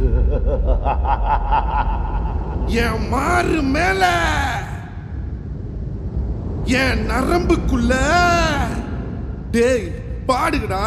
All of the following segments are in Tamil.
என் மாறு மேல என் நரம்புக்குள்ள டேய் பாடுங்கடா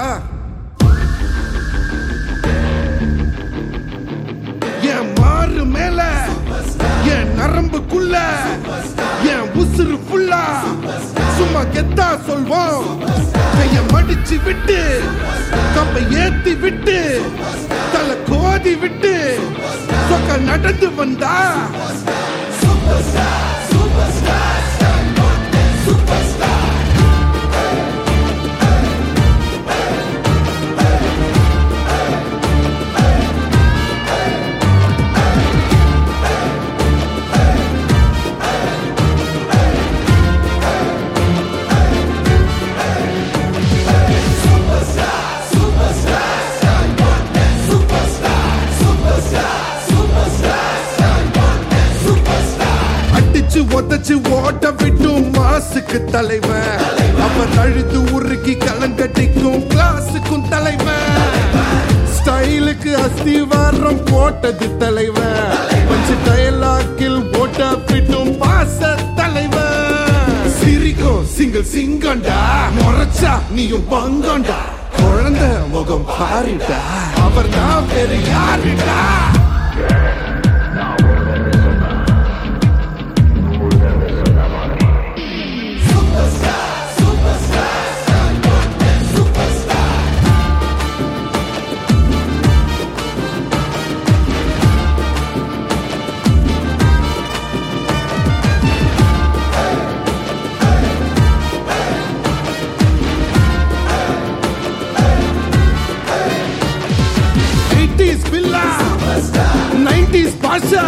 என் மாறு மேல என் நரம்புக்குள்ள என் உசுறு ஃபுல்லா சும்மா கெத்தா சொல்வோம் கைய மடிச்சு விட்டு கப்பை ஏத்தி விட்டு தலை கோதி விட்டு சொக்க நடந்து வந்தா அடிச்சு உதச்சு ஓட்ட விட்டும் மாசுக்கு தலைவன் அவர் அழுது உருக்கி கலங்கட்டிக்கும் கிளாஸுக்கும் தலைவன் ஸ்டைலுக்கு அஸ்திவாரம் போட்டது தலைவன் பஞ்சு டயலாக்கில் ஓட்ட விட்டும் பாச தலைவன் சிரிக்கும் சிங்கிள் சிங்கண்டா முறைச்சா நீயும் பங்கண்டா குழந்தை முகம் பாருடா அவர் தான் வேறு யாருடா eighties Billa nineties Basha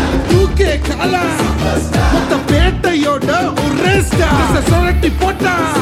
two K Kaala மொத்த பேட்டையோட ஒரு ஸ்டார் சுரட்டி போட்டா